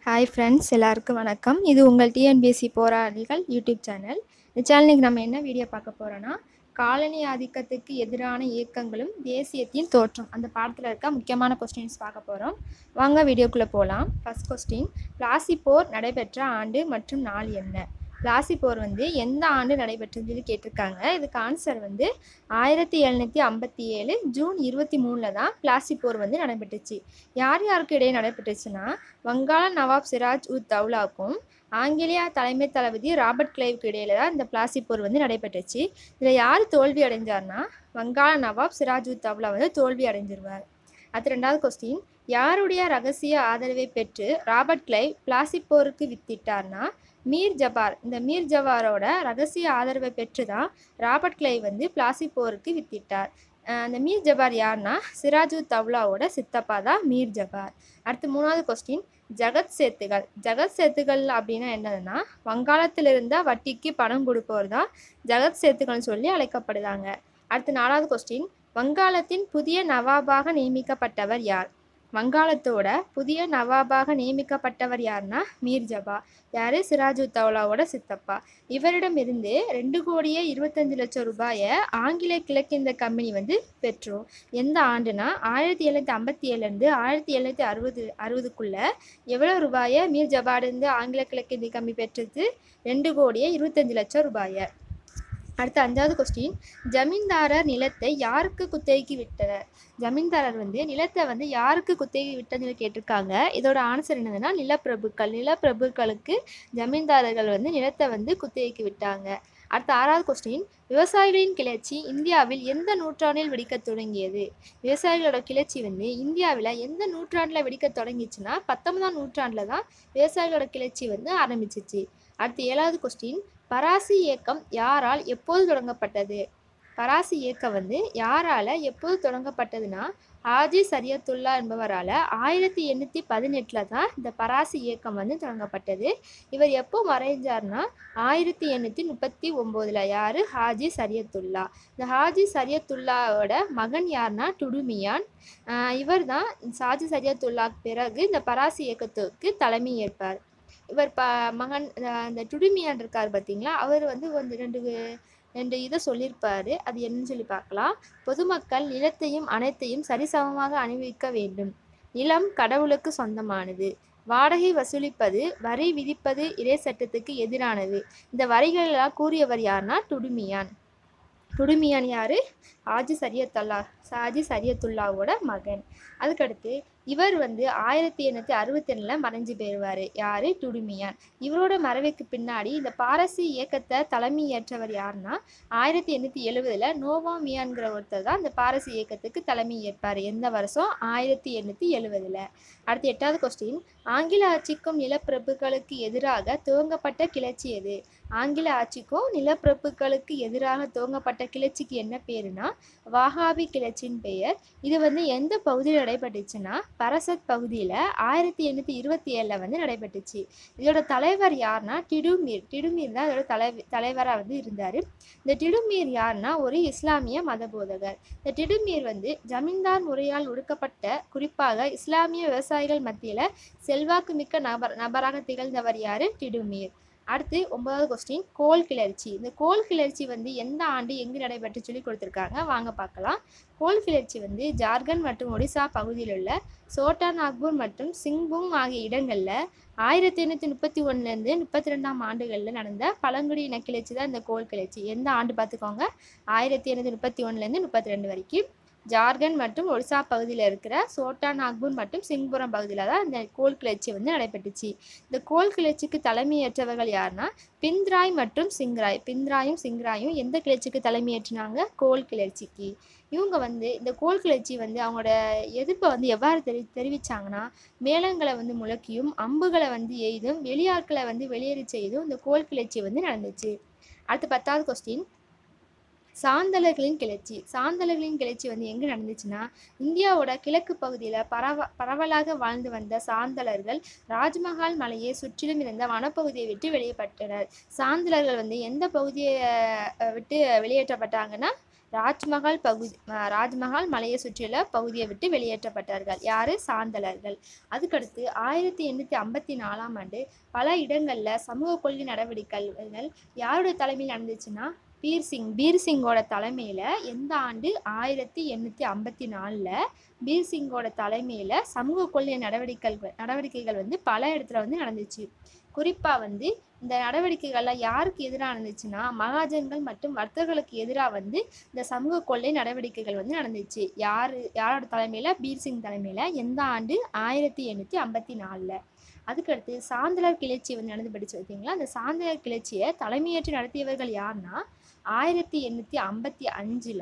hi friends எல்லாருக்கும் வணக்கம் இது உங்கள் டிஎன்பிஎஸ்சி போராளிகள் யூடியூப் சேனல் இந்த சேனலுக்கு நம்ம என்ன வீடியோ பார்க்க போகிறோன்னா காலனி ஆதிக்கத்துக்கு எதிரான இயக்கங்களும் தேசியத்தின் தோற்றம் அந்த பாடத்தில் இருக்க முக்கியமான கொஸ்டின்ஸ் பார்க்க போகிறோம் வாங்க வீடியோக்குள்ளே போகலாம் ஃபர்ஸ்ட் கொஸ்டின் பிளாசி போர் நடைபெற்ற ஆண்டு மற்றும் நாள் என்ன பிளாசி போர் வந்து எந்த ஆண்டு நடைபெற்றதுன்னு சொல்லி கேட்டிருக்காங்க இதுக்கு ஆன்சர் வந்து ஆயிரத்தி எழுநூற்றி ஐம்பத்தி ஏழு ஜூன் இருபத்தி மூணில் தான் பிளாசி போர் வந்து நடைபெற்றுச்சு யார் யாருக்கு இடையே நடைபெற்றுச்சுன்னா வங்காள நவாப் சிராஜ் உத் தௌலாவுக்கும் ஆங்கிலேய தலைமை தளபதி ராபர்ட் கிளைவுக்கு இடையில தான் இந்த பிளாசி போர் வந்து நடைபெற்றுச்சு இதில் யார் தோல்வி அடைஞ்சார்னா வங்காள நவாப் சிராஜ் உத் தௌலா வந்து தோல்வி அடைஞ்சிருவார் அடுத்து ரெண்டாவது கொஸ்டின் யாருடைய ரகசிய ஆதரவை பெற்று ராபர்ட் கிளைவ் பிளாசி போருக்கு வித்திட்டார்னா மீர் ஜபார் இந்த மீர் ஜவாரோட ரகசிய ஆதரவை பெற்று தான் ராபர்ட் கிளைவ் வந்து பிளாசி போருக்கு வித்திட்டார் அஹ் அந்த மீர் ஜபார் யார்னா சிராஜு தவ்லாவோட சித்தப்பா தான் மீர் ஜபார் அடுத்து மூணாவது கொஸ்டின் ஜகத் சேத்துகள் ஜகத் சேத்துகள் அப்படின்னா என்னதுன்னா வங்காளத்தில் இருந்த வட்டிக்கு பணம் கொடுப்பவர் தான் ஜகத் சேத்துகள்னு சொல்லி அழைக்கப்படுதாங்க அடுத்து நாலாவது கொஸ்டின் வங்காளத்தின் புதிய நவாபாக நியமிக்கப்பட்டவர் யார் வங்காளத்தோட புதிய நவாபாக நியமிக்கப்பட்டவர் யாருன்னா மீர் ஜபா யார் சிராஜு தௌலாவோட சித்தப்பா இவரிடமிருந்து ரெண்டு கோடியே இருபத்தஞ்சு லட்சம் ரூபாயை ஆங்கில கிழக்கிந்த கம்பெனி வந்து பெற்றோம் எந்த ஆண்டுனா ஆயிரத்தி எழுநூற்றி ஐம்பத்தி ஏழுலேருந்து ஆயிரத்தி எழுநூற்றி அறுபது அறுபதுக்குள்ள எவ்வளோ ரூபாயை மீர் ஜபாடிருந்து ஆங்கில கிழக்கிந்திய கம்பெனி பெற்றது ரெண்டு கோடியே இருபத்தஞ்சு லட்சம் ரூபாயை அடுத்து அஞ்சாவது கொஸ்டின் ஜமீன்தாரர் நிலத்தை யாருக்கு குத்தகைக்கு விட்டனர் ஜமீன்தாரர் வந்து நிலத்தை வந்து யாருக்கு குத்தகை விட்டதுன்னு கேட்டிருக்காங்க இதோட ஆன்சர் என்னதுன்னா நிலப்பிரபுக்கள் நிலப்பிரபுக்களுக்கு ஜமீன்தாரர்கள் வந்து நிலத்தை வந்து குத்தகைக்கு விட்டாங்க அடுத்த ஆறாவது கொஸ்டின் விவசாயிகளின் கிளர்ச்சி இந்தியாவில் எந்த நூற்றாண்டில் வெடிக்க தொடங்கியது விவசாயிகளோட கிளர்ச்சி வந்து இந்தியாவில் எந்த நூற்றாண்டில் வெடிக்க தொடங்கிச்சுன்னா பத்தொன்பதாம் நூற்றாண்டில் தான் விவசாயிகளோட கிளர்ச்சி வந்து ஆரம்பிச்சிச்சு அடுத்து ஏழாவது கொஸ்டின் பராசி இயக்கம் யாரால் எப்போது தொடங்கப்பட்டது பராசி இயக்கம் வந்து யாரால எப்போது தொடங்கப்பட்டதுன்னா ஆஜி சரியத்துல்லா என்பவரால் ஆயிரத்தி எண்ணூற்றி பதினெட்டில் தான் இந்த பராசி இயக்கம் வந்து தொடங்கப்பட்டது இவர் எப்போ மறைஞ்சார்னா ஆயிரத்தி எண்ணூற்றி முப்பத்தி ஒம்போதில் யார் ஹாஜி சரியத்துல்லா இந்த ஹாஜி சரியத்துல்லாவோட மகன் யார்னா டுடுமியான் இவர் தான் சாஜி சரியத்துல்லாக்கு பிறகு இந்த பராசி இயக்கத்துக்கு தலைமை ஏற்பார் இவர் ப மகன் அந்த டுடுமியான் இருக்கார் பார்த்தீங்களா அவர் வந்து கொஞ்சம் ரெண்டு ரெண்டு இதை சொல்லியிருப்பாரு அது என்னன்னு சொல்லி பார்க்கலாம் பொதுமக்கள் நிலத்தையும் அனைத்தையும் சரிசமமாக அனுபவிக்க வேண்டும் நிலம் கடவுளுக்கு சொந்தமானது வாடகை வசூலிப்பது வரி விதிப்பது இறை சட்டத்துக்கு எதிரானது இந்த வரிகளெல்லாம் கூறியவர் யார்னா டுடுமியான் டுடுமியான் யார் ஆஜி சரியத்துல்லா சாஜி சரியத்துல்லாவோட மகன் அதுக்கடுத்து இவர் வந்து ஆயிரத்தி எண்ணூற்றி அறுபத்தி ரெண்டில் மறைஞ்சு போயிடுவார் யார் டுடுமியான் இவரோட மறைவுக்கு பின்னாடி இந்த பாரசி இயக்கத்தை தலைமை ஏற்றவர் யாருன்னா ஆயிரத்தி எண்ணூற்றி எழுபதில் நோவா மியான்கிற ஒருத்தர் தான் இந்த பாரசி இயக்கத்துக்கு தலைமை ஏற்பார் எந்த வருஷம் ஆயிரத்தி எண்ணூற்றி எழுபதில் அடுத்து எட்டாவது கொஸ்டின் ஆங்கில ஆட்சிக்கும் நிலப்பிரபுக்களுக்கு எதிராக துவங்கப்பட்ட கிளர்ச்சி எது ஆங்கில ஆட்சிக்கும் நிலப்பிரபுக்களுக்கு எதிராக துவங்கப்பட்ட கிளர்ச்சிக்கு என்ன பேருனா வாகாபி கிளர்ச்சியின் பெயர் இது வந்து எந்த பகுதியில் நடைபெற்றுச்சுன்னா பரசத் பகுதியில் ஆயிரத்தி எண்ணூற்றி இருபத்தி ஏழில் வந்து நடைபெற்றுச்சு இதோட தலைவர் யார்னா டிடுமீர் டிடுமீர் தான் இதோட தலை தலைவராக வந்து இருந்தார் இந்த டிடுமீர் யார்னா ஒரு இஸ்லாமிய மதபோதகர் இந்த டிடுமீர் வந்து ஜமீன்தார் முறையால் ஒடுக்கப்பட்ட குறிப்பாக இஸ்லாமிய விவசாயிகள் மத்தியில் செல்வாக்கு மிக்க நபர் நபராக திகழ்ந்தவர் யார் டிடுமீர் அடுத்து ஒன்பதாவது கொஸ்டின் கோல் கிளர்ச்சி இந்த கோல் கிளர்ச்சி வந்து எந்த ஆண்டு எங்கு நடைபெற்று சொல்லி கொடுத்துருக்காங்க வாங்க பார்க்கலாம் கோல் கிளர்ச்சி வந்து ஜார்க்கண்ட் மற்றும் ஒடிசா பகுதியில் உள்ள சோட்டா நாக்பூர் மற்றும் சிங்பூம் ஆகிய இடங்களில் ஆயிரத்தி எண்ணூற்றி முப்பத்தி ஒன்றுலேருந்து முப்பத்தி ரெண்டாம் ஆண்டுகளில் நடந்த பழங்குடி இன கிளர்ச்சி தான் இந்த கோல் கிளர்ச்சி எந்த ஆண்டு பார்த்துக்கோங்க ஆயிரத்தி எண்ணூற்றி முப்பத்தி ஒன்றுலேருந்து முப்பத்தி ரெண்டு வரைக்கும் ஜார்க்கண்ட் மற்றும் ஒடிசா பகுதியில் இருக்கிற சோட்டா நாக்பூர் மற்றும் சிங்புரம் பகுதியில் தான் இந்த கோல் கிளர்ச்சி வந்து நடைபெற்றுச்சு இந்த கோல் கிளர்ச்சிக்கு தலைமையேற்றவர்கள் யாருன்னா பிந்த்ராய் மற்றும் சிங்ராய் பிந்த்ராயும் சிங்ராயும் எந்த கிளர்ச்சிக்கு தலைமையேற்றினாங்க கோல் கிளர்ச்சிக்கு இவங்க வந்து இந்த கோல் கிளர்ச்சி வந்து அவங்களோட எதிர்ப்பை வந்து எவ்வாறு தெரி தெரிவித்தாங்கன்னா மேளங்களை வந்து முழக்கியும் அம்புகளை வந்து எய்தும் வெளியாட்களை வந்து வெளியேறி செய்தும் இந்த கோல் கிளர்ச்சி வந்து நடந்துச்சு அடுத்து பத்தாவது கொஸ்டின் சாந்தலர்களின் கிளர்ச்சி சாந்தலர்களின் கிளர்ச்சி வந்து எங்கே நடந்துச்சுன்னா இந்தியாவோட கிழக்கு பகுதியில் பரவ பரவலாக வாழ்ந்து வந்த சாந்தலர்கள் ராஜ்மஹால் மலையை சுற்றிலும் இருந்த வனப்பகுதியை விட்டு வெளியேற்றப்பட்டனர் சாந்தலர்கள் வந்து எந்த பகுதியை அஹ், விட்டு வெளியேற்றப்பட்டாங்கன்னா ராஜ்மஹால் பகுதி அஹ் ராஜ்மஹால் மலையை சுற்றியுள்ள பகுதியை விட்டு வெளியேற்றப்பட்டார்கள் யாரு சாந்தலர்கள் அதுக்கடுத்து ஆயிரத்தி எண்ணூற்றி ஐம்பத்தி நாலாம் ஆண்டு பல இடங்களில் சமூக கொள்கை நடவடிக்கைகள் யாருடைய தலைமையில் நடந்துச்சுன்னா பீர் சிங் பீர் சிங்கோட தலைமையில் எந்த ஆண்டு ஆயிரத்தி எண்ணூற்றி ஐம்பத்தி நாலில் பீர் சிங்கோட தலைமையில் சமூக கொள்கை நடவடிக்கைகள் நடவடிக்கைகள் வந்து பல இடத்துல வந்து நடந்துச்சு குறிப்பாக வந்து இந்த நடவடிக்கைகள்லாம் யாருக்கு எதிராக நடந்துச்சுன்னா மகாஜன்கள் மற்றும் வர்த்தகர்களுக்கு எதிராக வந்து இந்த சமூக கொள்ளை நடவடிக்கைகள் வந்து நடந்துச்சு யார் யாரோட தலைமையில் பீர் சிங் தலைமையில் எந்த ஆண்டு ஆயிரத்தி எண்ணூற்றி ஐம்பத்தி நாலில் அதுக்கடுத்து சாந்தலர் கிளர்ச்சி வந்து நடந்து படிச்சு பார்த்தீங்களா அந்த சாந்தலர் கிளர்ச்சியை தலைமையேற்று நடத்தியவர்கள் யாருன்னா ஆயிரத்தி எண்ணூற்றி ஐம்பத்தி அஞ்சில்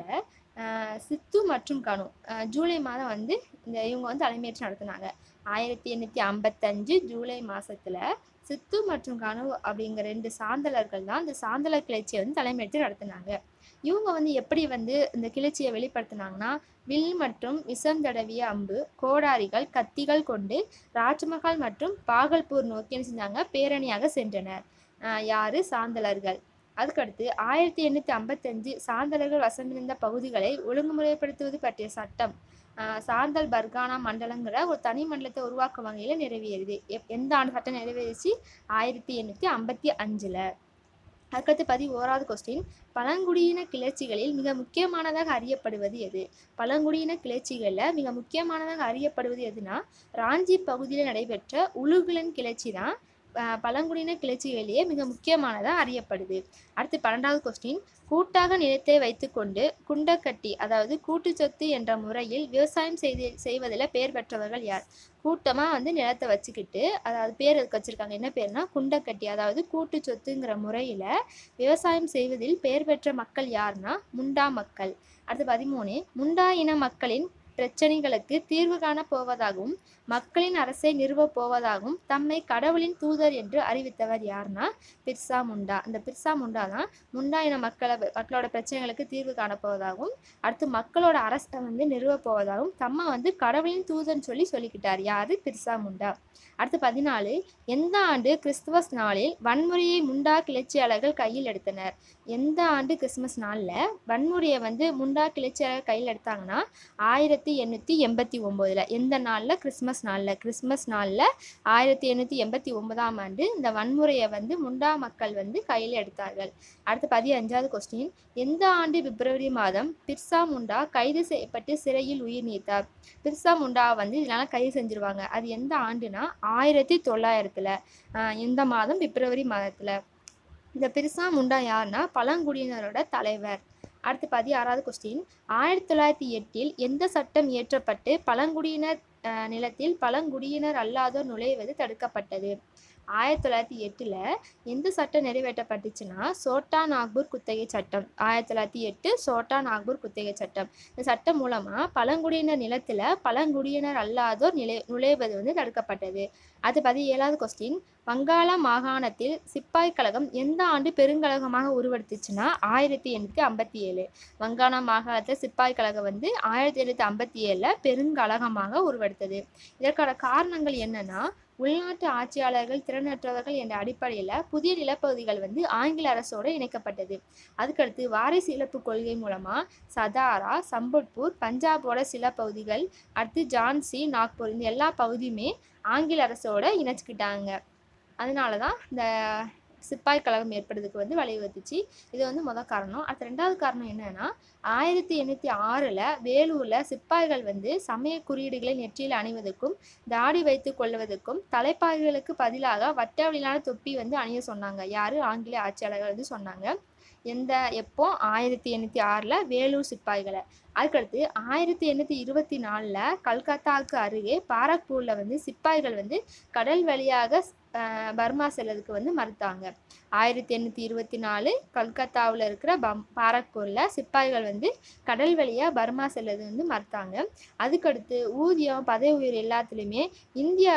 சித்து மற்றும் கனு அஹ் ஜூலை மாதம் வந்து இந்த இவங்க வந்து தலைமையேற்று நடத்தினாங்க ஆயிரத்தி எண்ணூற்றி ஐம்பத்தஞ்சு ஜூலை மாதத்தில் சித்து மற்றும் கனு அப்படிங்கிற ரெண்டு சாந்தலர்கள் தான் இந்த சாந்தலர் கிளர்ச்சியை வந்து தலைமையேற்று நடத்தினாங்க இவங்க வந்து எப்படி வந்து இந்த கிளர்ச்சியை வெளிப்படுத்தினாங்கன்னா வில் மற்றும் விஷம் தடவிய அம்பு கோடாரிகள் கத்திகள் கொண்டு ராஜ்மஹால் மற்றும் பாகல்பூர் நோக்கி என்ன செஞ்சாங்க பேரணியாக சென்றனர் ஆஹ் யாரு சாந்தலர்கள் அதுக்கடுத்து ஆயிரத்தி எண்ணூற்றி ஐம்பத்தஞ்சு சாந்தலர்கள் வசமிருந்த பகுதிகளை ஒழுங்குமுறைப்படுத்துவது பற்றிய சட்டம் ஆஹ் சாந்தல் பர்கானா மண்டலங்கிற ஒரு தனி மண்டலத்தை உருவாக்கும் வகையில் நிறைவேறுது எப் எந்த ஆண்டு சட்டம் நிறைவேறிச்சு ஆயிரத்தி எண்ணூற்றி ஐம்பத்தி அஞ்சில் அதுக்கடுத்து பதி ஓராவது கொஸ்டின் பழங்குடியின கிளர்ச்சிகளில் மிக முக்கியமானதாக அறியப்படுவது எது பழங்குடியின கிளர்ச்சிகளில் மிக முக்கியமானதாக அறியப்படுவது எதுனா ராஞ்சி பகுதியில் நடைபெற்ற உலுகுலன் கிளர்ச்சி தான் அஹ், பழங்குடியின கிளர்ச்சிகளிலேயே மிக முக்கியமானதாக அறியப்படுது அடுத்து பன்னெண்டாவது கொஸ்டின் கூட்டாக நிலத்தை வைத்துக்கொண்டு குண்டக்கட்டி அதாவது கூட்டு சொத்து என்ற முறையில் விவசாயம் செய்து செய்வதில் பெயர் பெற்றவர்கள் யார் கூட்டமாக வந்து நிலத்தை வச்சுக்கிட்டு அதாவது பேர் அதுக்கு வச்சுருக்காங்க என்ன பேர்னா குண்டக்கட்டி அதாவது கூட்டு சொத்துங்கிற முறையில் விவசாயம் செய்வதில் பெயர் பெற்ற மக்கள் யாருன்னா முண்டா மக்கள் அடுத்து பதிமூணு முண்டா இன மக்களின் பிரச்சனைகளுக்கு தீர்வு காணப் போவதாகவும் மக்களின் அரசை நிறுவப் போவதாகவும் தம்மை கடவுளின் தூதர் என்று அறிவித்தவர் யாருன்னா பிர்சா முண்டா இந்த பிர்சா முண்டா தான் முண்டா இன மக்களை மக்களோட பிரச்சனைகளுக்கு தீர்வு காணப் போவதாகவும் அடுத்து மக்களோட அரசை வந்து நிறுவப் போவதாகவும் தம்மை வந்து கடவுளின் தூதர்னு சொல்லி சொல்லிக்கிட்டார் யாரு பிர்சா முண்டா அடுத்து பதினாலு எந்த ஆண்டு கிறிஸ்துமஸ் நாளில் வன்முறையை முண்டா கிளர்ச்சியாளர்கள் கையில் எடுத்தனர் எந்த ஆண்டு கிறிஸ்துமஸ் நாளில் வன்முறையை வந்து முண்டா கிளர்ச்சியாளர்கள் கையில் எடுத்தாங்கன்னா ஆயிரத்தி எண்ணூற்றி எண்பத்தி ஒம்போதில் எந்த நாளில் கிறிஸ்மஸ் நாளில் கிறிஸ்மஸ் நாளில் ஆயிரத்தி எண்ணூற்றி எண்பத்தி ஒன்பதாம் ஆண்டு இந்த வன்முறையை வந்து முண்டா மக்கள் வந்து கையில் எடுத்தார்கள் அடுத்து பதினஞ்சாவது கொஸ்டின் எந்த ஆண்டு பிப்ரவரி மாதம் பிர்சா முண்டா கைது செய்யப்பட்டு சிறையில் உயிர் நீத்தார் பிர்சா முண்டா வந்து இதனால் கைது செஞ்சிருவாங்க அது எந்த ஆண்டுனா ஆயிரத்தி தொள்ளாயிரத்தில் இந்த மாதம் பிப்ரவரி மாதத்தில் இந்த பிர்சா முண்டா யாருன்னா பழங்குடியினரோட தலைவர் அடுத்து பதினாறாவது கொஸ்டின் ஆயிரத்தி தொள்ளாயிரத்தி எட்டில் எந்த சட்டம் இயற்றப்பட்டு பழங்குடியினர் அஹ், நிலத்தில் பழங்குடியினர் அல்லாதோர் நுழைவது தடுக்கப்பட்டது ஆயிரத்தி தொள்ளாயிரத்தி எட்டில் எந்த சட்டம் நிறைவேற்றப்பட்டுச்சுன்னா சோட்டா நாக்பூர் குத்தகை சட்டம் ஆயிரத்தி தொள்ளாயிரத்தி எட்டு சோட்டா நாக்பூர் குத்தகை சட்டம் இந்த சட்டம் மூலமாக பழங்குடியினர் நிலத்தில் பழங்குடியினர் அல்லாதோர் நிலை நுழைவது வந்து தடுக்கப்பட்டது அது பதினேழாவது கொஸ்டின் வங்காள மாகாணத்தில் சிப்பாய் கழகம் எந்த ஆண்டு பெருங்கழகமாக உருவெடுத்துச்சுன்னா ஆயிரத்தி எண்ணூற்றி ஐம்பத்தி ஏழு வங்காள மாகாணத்தில் சிப்பாய் கழகம் வந்து ஆயிரத்தி எண்ணூற்றி ஐம்பத்தி ஏழில் பெருங்கழகமாக உருவெடுத்தது இதற்கான காரணங்கள் என்னன்னா உள்நாட்டு ஆட்சியாளர்கள் திறனற்றவர்கள் என்ற அடிப்படையில் புதிய நிலப்பகுதிகள் வந்து ஆங்கில அரசோடு இணைக்கப்பட்டது அதுக்கடுத்து வாரிசு இழப்பு கொள்கை மூலமாக சதாரா சம்பல்பூர் பஞ்சாபோட சில பகுதிகள் அடுத்து ஜான்சி நாக்பூர் இந்த எல்லா பகுதியுமே ஆங்கில அரசோட இணைச்சிக்கிட்டாங்க அதனால தான் இந்த சிப்பாய் கழகம் ஏற்படுறதுக்கு வந்து வழிவகுத்துச்சு இது வந்து முதல் காரணம் அடுத்த ரெண்டாவது காரணம் என்னன்னா ஆயிரத்தி எண்ணூற்றி ஆறில் வேலூரில் சிப்பாய்கள் வந்து சமய குறியீடுகளை நெற்றியில் அணிவதற்கும் தாடி வைத்து கொள்வதற்கும் தலைப்பாகைகளுக்கு பதிலாக வட்ட வடிவிலான தொப்பி வந்து அணிய சொன்னாங்க யார் ஆங்கில ஆட்சியாளர்கள் வந்து சொன்னாங்க எந்த எப்போ ஆயிரத்தி எண்ணூற்றி ஆறில் வேலூர் சிப்பாய்களை அதுக்கடுத்து ஆயிரத்தி எண்ணூற்றி இருபத்தி நாலில் கல்கத்தாவுக்கு அருகே பாரக்பூரில் வந்து சிப்பாய்கள் வந்து கடல் வழியாக அஹ், பர்மா செல்லதுக்கு வந்து மறுத்தாங்க ஆயிரத்தி எண்ணூற்றி இருபத்தி நாலு கல்கத்தாவில் இருக்கிற பம் பாரக்பூரில் சிப்பாய்கள் வந்து கடல் வழியாக பர்மா செல்லது வந்து மறுத்தாங்க அதுக்கடுத்து ஊதியம் பதவி உயர் எல்லாத்துலேயுமே இந்திய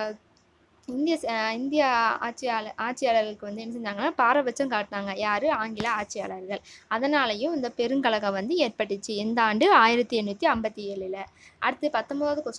இந்திய ச- அஹ் இந்திய ஆட்சியாளர் ஆட்சியாளர்களுக்கு வந்து என்ன செஞ்சாங்கன்னா பாரபட்சம் காட்டினாங்க யார் ஆங்கில ஆட்சியாளர்கள் அதனாலையும் இந்த பெருங்கழகம் வந்து ஏற்பட்டுச்சு எந்த ஆண்டு ஆயிரத்தி எண்ணூற்றி ஐம்பத்தி ஏழில் அடுத்து பத்தொன்பதாவது கொஸ்டின்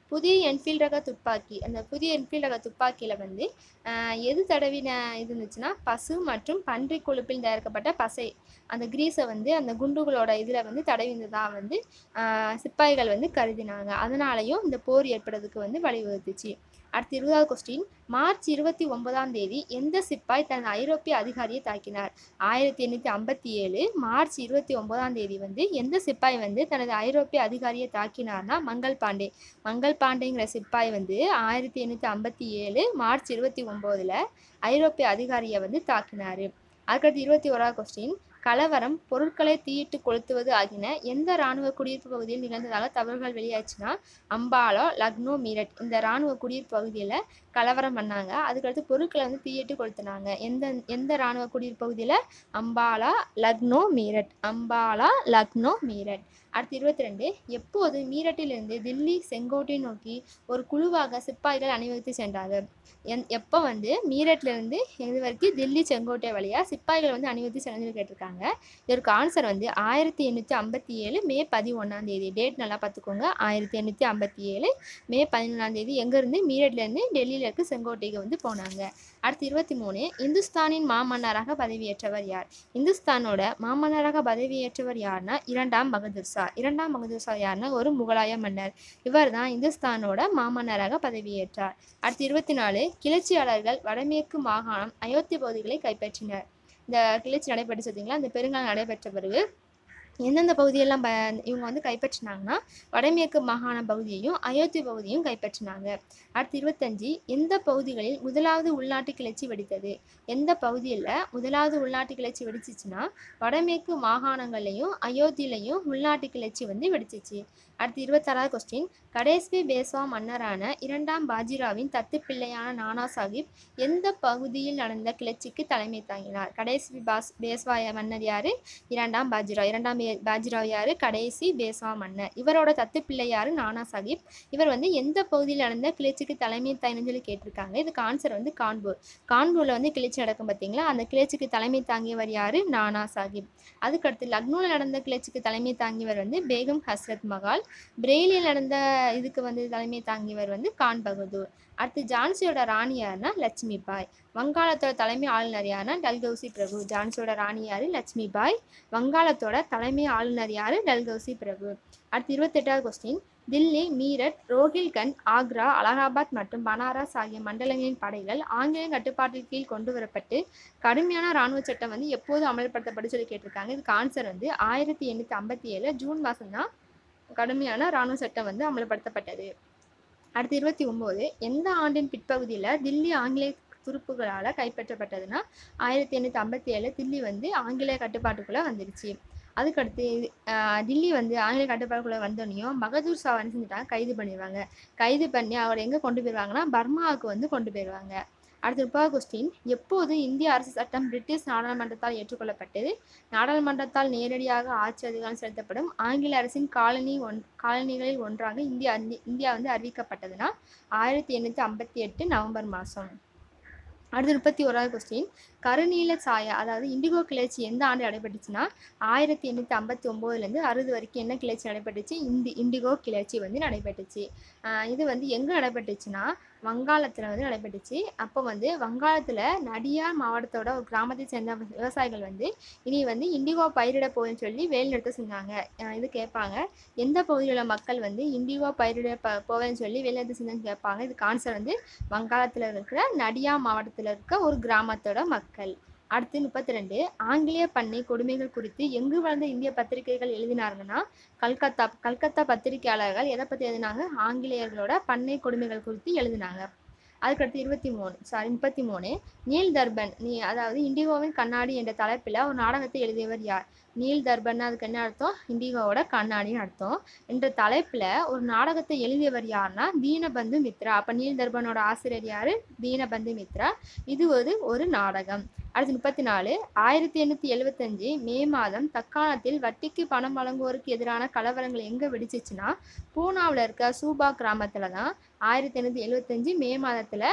புதிய என்ஃபீல்ட் ரக துப்பாக்கி அந்த புதிய என்ஃபீல்ட் ரக துப்பாக்கியில் வந்து ஆஹ், எது தடவின இது இருந்துச்சுன்னா பசு மற்றும் பன்றி கொழுப்பில் தயாரிக்கப்பட்ட பசை அந்த கிரீஸை வந்து அந்த குண்டுகளோட இதில் வந்து தடவிந்ததாக வந்து ஆஹ், சிப்பாய்கள் வந்து கருதினாங்க அதனாலையும் இந்த போர் ஏற்படுறதுக்கு வந்து வழிவகுத்துச்சு அடுத்து இருபதாவது கொஸ்டின் மார்ச் இருபத்தி ஒன்பதாம் தேதி எந்த சிப்பாய் தனது ஐரோப்பிய அதிகாரியை தாக்கினார் ஆயிரத்தி எண்ணூற்றி ஐம்பத்தி ஏழு மார்ச் இருபத்தி ஒன்பதாம் தேதி வந்து எந்த சிப்பாய் வந்து தனது ஐரோப்பிய அதிகாரியை தாக்கினார்னா மங்கள் பாண்டே மங்கள் பாண்டேங்கிற சிப்பாய் வந்து ஆயிரத்தி எண்ணூற்றி ஐம்பத்தி ஏழு மார்ச் இருபத்தி ஒம்போதில் ஐரோப்பிய அதிகாரியை வந்து தாக்கினார் அதுக்கடுத்து இருபத்தி ஓராவது கொஸ்டின் கலவரம் பொருட்களை தீயிட்டு கொளுத்துவது ஆகின எந்த இராணுவ குடியிருப்பு பகுதியில் நிகழ்ந்ததாக தகவல்கள் வெளியாச்சுன்னா அம்பாலா லக்னோ மீரட் இந்த இராணுவ குடியிருப்பு பகுதியில் கலவரம் பண்ணாங்க அதுக்கடுத்து பொருட்களை வந்து தீயிட்டு கொளுத்துனாங்க எந்த எந்த இராணுவ குடியிருப்பு பகுதியில் அம்பாலா லக்னோ மீரட் அம்பாலா லக்னோ மீரட் அடுத்து இருபத்தி ரெண்டு எப்போது மீரட்டிலிருந்து தில்லி செங்கோட்டை நோக்கி ஒரு குழுவாக சிப்பாய்கள் அணிவகுத்து சென்றார்கள் எந் எப்போ வந்து மீரட்லேருந்து எது வரைக்கும் தில்லி செங்கோட்டை வழியாக சிப்பாய்கள் வந்து அணிவகுத்து சென்று கேட்டிருக்காங்க இதற்கு ஆன்சர் வந்து ஆயிரத்தி எண்ணூற்றி ஐம்பத்தி ஏழு மே பதினொன்றாம் தேதி டேட் நல்லா பார்த்துக்கோங்க ஆயிரத்தி எண்ணூற்றி ஐம்பத்தி ஏழு மே பதினொன்றாம் தேதி எங்கேருந்து மீரட்லேருந்து டெல்லியில் இருக்க செங்கோட்டைக்கு வந்து போனாங்க அடுத்து இருபத்தி மூணு இந்துஸ்தானின் மாமன்னராக பதவியேற்றவர் யார் இந்துஸ்தானோட மாமன்னராக பதவியேற்றவர் யார்னா இரண்டாம் பகதூர் ஷா இரண்டாம் பகதூர் ஷா யார்னா ஒரு முகலாய மன்னர் இவர் தான் இந்துஸ்தானோட மாமன்னராக பதவியேற்றார் அடுத்து இருபத்தி நாலு கிளர்ச்சியாளர்கள் வடமேற்கு மாகாணம் அயோத்தி பகுதிகளை கைப்பற்றினர் இந்த கிளர்ச்சி நடைபெற்று பார்த்தீங்களா இந்த பெருங்காலம் நடைபெற்ற பிறகு எந்தெந்த பகுதியெல்லாம் ப இவங்க வந்து கைப்பற்றினாங்கன்னா வடமேற்கு மாகாண பகுதியையும் அயோத்தி பகுதியும் கைப்பற்றினாங்க அடுத்து இருபத்தஞ்சு எந்த பகுதிகளில் முதலாவது உள்நாட்டு கிளர்ச்சி வெடித்தது எந்த பகுதியில் முதலாவது உள்நாட்டு கிளர்ச்சி வெடிச்சிச்சுன்னா வடமேற்கு மாகாணங்கள்லையும் அயோத்தியிலையும் உள்நாட்டு கிளர்ச்சி வந்து வெடிச்சிச்சு அடுத்து இருபத்தாறாவது கொஸ்டின் கடைசி பேஸ்வா மன்னரான இரண்டாம் பாஜிராவின் தத்து பிள்ளையான நானா சாஹிப் எந்த பகுதியில் நடந்த கிளர்ச்சிக்கு தலைமை தாங்கினார் கடைசி பாஸ் பேஸ்வா மன்னர் யாரு இரண்டாம் பாஜிராவ் இரண்டாம் பே- பாஜிராவ் யாரு கடைசி பேஸ்வா மன்னர் இவரோட தத்து பிள்ளை யாரு நானா சாஹிப் இவர் வந்து எந்த பகுதியில் நடந்த கிளர்ச்சிக்கு தலைமை தாங்கினு சொல்லி கேட்டிருக்காங்க இதுக்கு ஆன்சர் வந்து கான்பூர் கான்பூரில் வந்து கிளர்ச்சி நடக்கும் பார்த்தீங்களா அந்த கிளர்ச்சிக்கு தலைமை தாங்கியவர் யாரு நானா சாஹிப் அதுக்கடுத்து லக்னோவில் நடந்த கிளர்ச்சிக்கு தலைமை தாங்கியவர் வந்து பேகம் ஹஸ்ரத் மகால் பிரெயிலில் நடந்த இதுக்கு வந்து தலைமை தாங்கியவர் வந்து கான் பகதூர் அடுத்து ஜான்சியோட ராணி யாருன்னா லட்சுமி பாய் வங்காளத்தோட தலைமை ஆளுநர் யாருன்னா டல்கௌசி பிரபு ஜான்சியோட ராணி யாரு லட்சுமி பாய் வங்காளத்தோட தலைமை ஆளுநர் யாரு டல்கௌசி பிரபு அடுத்து இருபத்தெட்டாவது கொஸ்டின் தில்லி மீரட் ரோஹில்கண்ட் ஆக்ரா அலகாபாத் மற்றும் பனாரஸ் ஆகிய மண்டலங்களின் படைகள் ஆங்கிலேய கட்டுப்பாட்டின் கீழ் கொண்டு வரப்பட்டு கடுமையான இராணுவ சட்டம் வந்து எப்போது அமல்படுத்தப்பட்டு சொல்லி கேட்டிருக்காங்க இதுக்கு ஆன்சர் வந்து ஆயிரத்தி எண்ணூற்றி ஐம்பத்தி ஏழு ஜூன் மாதம் தான் கடுமையான இராணுவ சட்டம் வந்து அமல்படுத்தப்பட்டது அடுத்து இருபத்தி ஒம்பது எந்த ஆண்டின் பிற்பகுதியில் தில்லி ஆங்கிலேய துருப்புகளால் கைப்பற்றப்பட்டதுன்னா ஆயிரத்தி எண்ணூற்றி ஐம்பத்தி ஏழு தில்லி வந்து ஆங்கிலேய கட்டுப்பாட்டுக்குள்ளே வந்துருச்சு அதுக்கடுத்து ஆஹ், தில்லி வந்து ஆங்கிலேய கட்டுப்பாட்டுக்குள்ளே வந்தோடனையும் பகதூர் ஷாவை என்ன செஞ்சுட்டாங்க கைது பண்ணிடுவாங்க கைது பண்ணி அவர் எங்கே கொண்டு போயிடுவாங்கன்னா பர்மாவுக்கு வந்து கொண்டு போயிடுவாங்க அடுத்து முப்பது கொஸ்டின் எப்போது இந்திய அரசு சட்டம் பிரிட்டிஷ் நாடாளுமன்றத்தால் ஏற்றுக்கொள்ளப்பட்டது நாடாளுமன்றத்தால் நேரடியாக ஆட்சி அதிகாரம் செலுத்தப்படும் ஆங்கில அரசின் காலனி ஒன் காலனிகளில் ஒன்றாக இந்தியா அந்தி- இந்தியா வந்து அறிவிக்கப்பட்டதுன்னா ஆயிரத்தி எண்ணூற்றி ஐம்பத்தி எட்டு நவம்பர் மாதம் அடுத்து முப்பத்தி ஓராவது கொஸ்டின் கருநீல சாயா அதாவது இண்டிகோ கிளர்ச்சி எந்த ஆண்டு நடைபெற்றுச்சுன்னா ஆயிரத்தி எண்ணூற்றி ஐம்பத்தி ஒம்போதுலேருந்து அறுபது வரைக்கும் என்ன கிளர்ச்சி நடைபெற்றுச்சு இந்தி இண்டிகோ கிளர்ச்சி வந்து நடைபெற்றுச்சு ஆஹ் இது வந்து எங்கே நடைபெற்றுச்சுன்னா வங்காளத்தில் வந்து நடைபெற்றுச்சு அப்போ வந்து வங்காளத்தில் நடியார் மாவட்டத்தோட ஒரு கிராமத்தை சேர்ந்த விவசாயிகள் வந்து இனி வந்து இண்டிகோ பயிரிட போகுதுன்னு சொல்லி வேலைநிறுத்த செஞ்சாங்க ஆஹ் இது கேட்பாங்க எந்த பகுதியில் உள்ள மக்கள் வந்து இண்டிகோ பயிரிட ப போவேன்னு சொல்லி வேலைநிறுத்த செஞ்சாங்க கேட்பாங்க இதுக்கு ஆன்சர் வந்து வங்காளத்தில் இருக்கிற நடியா மாவட்டத்தில் இருக்க ஒரு கிராமத்தோட மக்கள் அடுத்து முப்பத்தி ரெண்டு ஆங்கிலேய பண்ணை கொடுமைகள் குறித்து எங்கு வளர்ந்த இந்திய பத்திரிகைகள் எழுதினாங்கன்னா கல்கத்தா கல்கத்தா பத்திரிகையாளர்கள் எதை பற்றி எழுதினாங்க ஆங்கிலேயர்களோட பண்ணை கொடுமைகள் குறித்து எழுதினாங்க அதுக்கடுத்து இருபத்தி மூணு சாரி முப்பத்தி மூணு நீல் தர்பன் நீ அதாவது இண்டிகோவின் கண்ணாடி என்ற தலைப்பில் ஒரு நாடகத்தை எழுதியவர் யார் நீல் தர்பன் அதுக்கு என்ன அர்த்தம் இண்டிகோவோட கண்ணாடின்னு அர்த்தம் என்ற தலைப்பில் ஒரு நாடகத்தை எழுதியவர் யாருன்னா தீனபந்து மித்ரா அப்போ நீல் தர்பனோட ஆசிரியர் யார் தீனபந்து மித்ரா இது ஒரு ஒரு நாடகம் அடுத்து முப்பத்தி நாலு ஆயிரத்தி எண்ணூற்றி எழுபத்தஞ்சு மே மாதம் தக்காணத்தில் வட்டிக்கு பணம் வழங்குவோருக்கு எதிரான கலவரங்கள் எங்கே வெடிச்சிச்சுன்னா பூனாவில் இருக்க சூபா கிராமத்தில் தான் ஆயிரத்தி எண்ணூற்றி எழுபத்தஞ்சு மே மாதத்தில்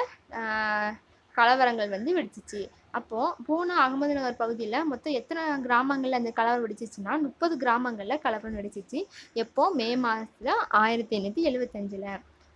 கலவரங்கள் வந்து வெடிச்சிச்சு அப்போது பூனா அகமது நகர் பகுதியில் மொத்தம் எத்தனை கிராமங்களில் அந்த கலவரம் வெடிச்சிச்சுன்னா முப்பது கிராமங்களில் கலவரம் வெடிச்சிச்சு எப்போ மே மாதத்தில் ஆயிரத்தி எண்ணூற்றி எழுபத்தஞ்சில்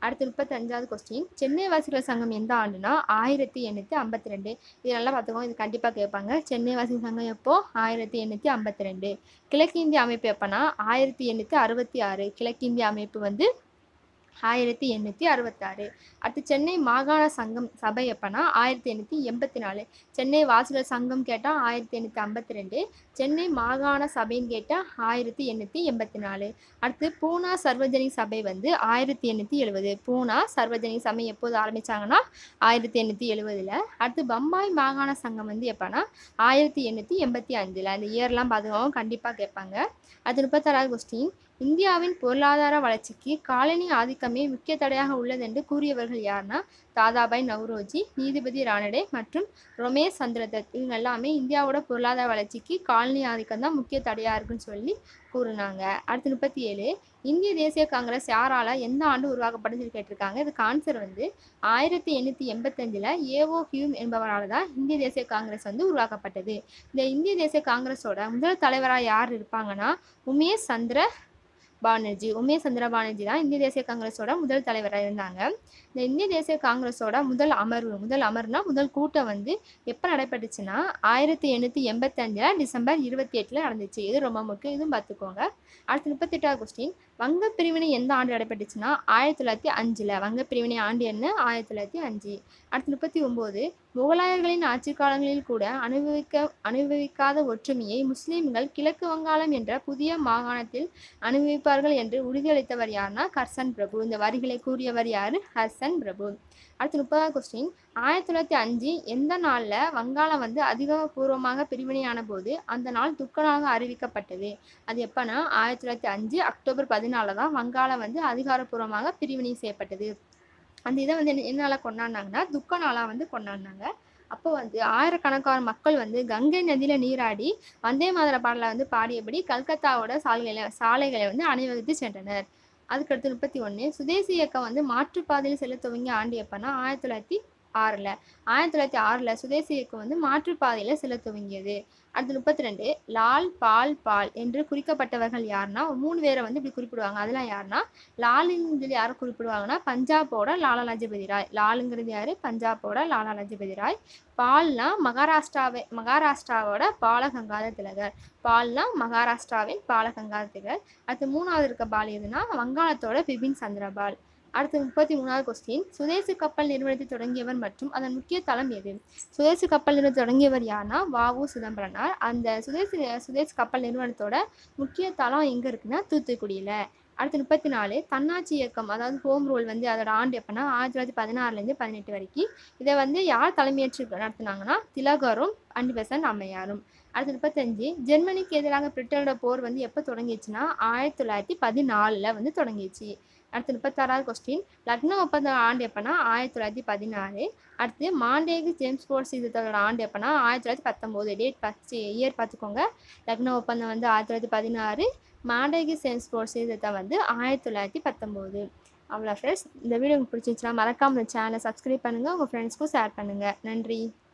அடுத்து முப்பத்தஞ்சாவது கொஸ்டின் சென்னை வாசிகள் சங்கம் எந்த ஆண்டுனா ஆயிரத்தி எண்ணூற்றி ஐம்பத்தி ரெண்டு இது நல்லா பார்த்துக்கோங்க இது கண்டிப்பாக கேட்பாங்க சென்னை வாசிகள் சங்கம் எப்போ ஆயிரத்தி எண்ணூற்றி ஐம்பத்தி ரெண்டு கிழக்கிந்திய அமைப்பு எப்போனா ஆயிரத்தி எண்ணூற்றி அறுபத்தி ஆறு கிழக்கிந்திய அமைப்பு வந்து ஆயிரத்தி எண்ணூற்றி அறுபத்தாறு அடுத்து சென்னை மாகாண சங்கம் சபை எப்போனா ஆயிரத்தி எண்ணூற்றி எண்பத்தி நாலு சென்னை வாசகர் சங்கம் கேட்டால் ஆயிரத்தி எண்ணூற்றி ஐம்பத்தி ரெண்டு சென்னை மாகாண சபைன்னு கேட்டால் ஆயிரத்தி எண்ணூற்றி எண்பத்தி நாலு அடுத்து பூனா சர்வஜனிக் சபை வந்து ஆயிரத்தி எண்ணூற்றி எழுபது பூனா சர்வஜனிக் சபை எப்போது ஆரம்பித்தாங்கன்னா ஆயிரத்தி எண்ணூற்றி எழுபதில் அடுத்து பம்பாய் மாகாண சங்கம் வந்து எப்போனா ஆயிரத்தி எண்ணூற்றி எண்பத்தி அஞ்சில் அந்த இயர்லாம் பார்த்துக்கோங்க கண்டிப்பாக கேட்பாங்க அது முப்பத்தாறாவது கொஸ்டின் இந்தியாவின் பொருளாதார வளர்ச்சிக்கு காலனி ஆதிக்கமே முக்கிய தடையாக உள்ளது என்று கூறியவர்கள் யாருன்னா தாதாபாய் நவ்ரோஜி நீதிபதி ரானடே மற்றும் ரொமேஷ் சந்திரதத் இவங்க எல்லாமே இந்தியாவோட பொருளாதார வளர்ச்சிக்கு காலனி ஆதிக்கம் தான் முக்கிய தடையாக இருக்குன்னு சொல்லி கூறுனாங்க அடுத்து முப்பத்தி ஏழு இந்திய தேசிய காங்கிரஸ் யாரால எந்த ஆண்டு உருவாக்கப்படும் சொல்லி கேட்டிருக்காங்க இதுக்கு ஆன்சர் வந்து ஆயிரத்தி எண்ணூற்றி எண்பத்தஞ்சில் ஏஓ ஹியூம் என்பவரால் தான் இந்திய தேசிய காங்கிரஸ் வந்து உருவாக்கப்பட்டது இந்த இந்திய தேசிய காங்கிரஸோட முதல் தலைவராக யார் இருப்பாங்கன்னா உமேஷ் சந்திர பானர்ஜி உமேஷ் சந்திர பானர்ஜி தான் இந்திய தேசிய காங்கிரஸோட முதல் தலைவராக இருந்தாங்க இந்த இந்திய தேசிய காங்கிரஸோட முதல் அமர்வு முதல் அமர்வுனா முதல் கூட்டம் வந்து எப்போ நடைபெற்றுச்சுன்னா ஆயிரத்தி எண்ணூற்றி எண்பத்தஞ்சில் டிசம்பர் இருபத்தி எட்டில் நடந்துச்சு இது ரொம்ப முக்கியம் இதுவும் பார்த்துக்கோங்க அடுத்து முப்பத்தெட்டாவது கொஸ்டின் வங்க பிரிவினை எந்த ஆண்டு நடைபெற்றுச்சுன்னா ஆயிரத்தி தொள்ளாயிரத்தி அஞ்சில் வங்க பிரிவினை ஆண்டு என்ன ஆயிரத்தி தொள்ளாயிரத்தி அஞ்சு அடுத்து முப்பத்தி ஒம்பது முகலாயர்களின் ஆட்சி காலங்களில் கூட அனுபவிக்க அனுபவிக்காத ஒற்றுமையை முஸ்லிம்கள் கிழக்கு வங்காளம் என்ற புதிய மாகாணத்தில் அனுபவிப்பார்கள் என்று உறுதியளித்தவர் யாருன்னா கர்சன் பிரபு இந்த வரிகளை கூறியவர் யாரு ஹர்சன் பிரபு அடுத்து முப்பதாவது கொஸ்டின் ஆயிரத்தி தொள்ளாயிரத்தி அஞ்சு எந்த நாளில் வங்காளம் வந்து அதிகாரப்பூர்வமாக பிரிவினையான போது அந்த நாள் துக்க நாளாக அறிவிக்கப்பட்டது அது எப்போனா ஆயிரத்தி தொள்ளாயிரத்தி அஞ்சு அக்டோபர் பதினாலில் தான் வங்காளம் வந்து அதிகாரப்பூர்வமாக பிரிவினை செய்யப்பட்டது அந்த இதை வந்து என்ன நாளாக கொண்டாடினாங்கன்னா துக்க நாளாக வந்து கொண்டாடினாங்க அப்போ வந்து ஆயிரக்கணக்கான மக்கள் வந்து கங்கை நதியில் நீராடி வந்தே மாதர பாடலை வந்து பாடியபடி கல்கத்தாவோட சாலைகளை சாலைகளை வந்து அணிவகுத்து சென்றனர் அதுக்கடுத்து முப்பத்தி ஒன்று சுதேசி இயக்கம் வந்து மாற்றுப்பாதையில் செல்ல துவங்கிய ஆண்டு எப்போனா ஆயிரத்தி தொள்ளாயிரத்தி ஆறில் ஆயிரத்தி தொள்ளாயிரத்தி ஆறில் சுதேசி இயக்கம் வந்து மாற்றுப்பாதையில் செல்ல துவங்கியது அடுத்து முப்பத்தி ரெண்டு லால் பால் பால் என்று குறிக்கப்பட்டவர்கள் யாருன்னா மூணு பேரை வந்து இப்படி குறிப்பிடுவாங்க அதெல்லாம் யாருன்னா லாலுங்கிறது யாரை குறிப்பிடுவாங்கன்னா பஞ்சாபோட லாலா லஜபதி ராய் லாலுங்கிறது யாரு பஞ்சாபோட லாலா லஜபதி ராய் பால்னா மகாராஷ்டிராவை மகாராஷ்டிராவோட பாலகங்காத திலகர் பால்னா மகாராஷ்டிராவின் பாலகங்காத திலகர் அடுத்து மூணாவது இருக்க பால் எதுனா வங்காளத்தோட பிபின் சந்திரபால் அடுத்து முப்பத்தி மூணாவது கொஸ்டின் சுதேசி கப்பல் நிறுவனத்தை தொடங்கியவர் மற்றும் அதன் முக்கிய தளம் எது சுதேசி கப்பல் நிறுவனம் தொடங்கியவர் யாருன்னா வாவு சிதம்பரனார் அந்த சுதேசி சுதேசி கப்பல் நிறுவனத்தோட முக்கிய தளம் எங்கே இருக்குன்னா தூத்துக்குடியில் அடுத்து முப்பத்தி நாலு தன்னாட்சி இயக்கம் அதாவது ஹோம் ரூல் வந்து அதோட ஆண்டு எப்போனா ஆயிரத்தி தொள்ளாயிரத்தி பதினாறுலேருந்து பதினெட்டு வரைக்கும் இதை வந்து யார் தலைமையேற்று நடத்துனாங்கன்னா திலகரும் அன்னிபெசன்ட் அம்மையாரும் அடுத்து முப்பத்தஞ்சு ஜெர்மனிக்கு எதிராக பிரிட்டனோட போர் வந்து எப்போ தொடங்கிச்சுன்னா ஆயிரத்தி தொள்ளாயிரத்தி பதினாலில் வந்து தொடங்கிச்சு அடுத்து முப்பத்தாறாவது கொஸ்டின் லக்னோ ஒப்பந்த ஆண்டு எப்போனா ஆயிரத்தி தொள்ளாயிரத்தி பதினாறு அடுத்து மாண்டேகு ஜேம்ஸ் போர்ட் சீதத்தோட ஆண்டு எப்போனா ஆயிரத்தி தொள்ளாயிரத்தி பத்தொம்போது டேட் பத்து இயர் பார்த்துக்கோங்க லக்னோ ஒப்பந்தம் வந்து ஆயிரத்தி தொள்ளாயிரத்தி பதினாறு மாண்டேகு ஜேம்ஸ் போர்ட் சீதத்தை வந்து ஆயிரத்தி தொள்ளாயிரத்தி பத்தொம்போது அவ்வளோ ஃப்ரெண்ட்ஸ் இந்த வீடியோ உங்களுக்கு பிடிச்சிருந்துச்சுன்னா மறக்காம இந்த சேனலை சப்ஸ்கிரைப் பண்ணுங்கள் உங்கள் ஃப்ரெண்ட்ஸ்க்கும் ஷேர் பண்ணுங்கள் நன்றி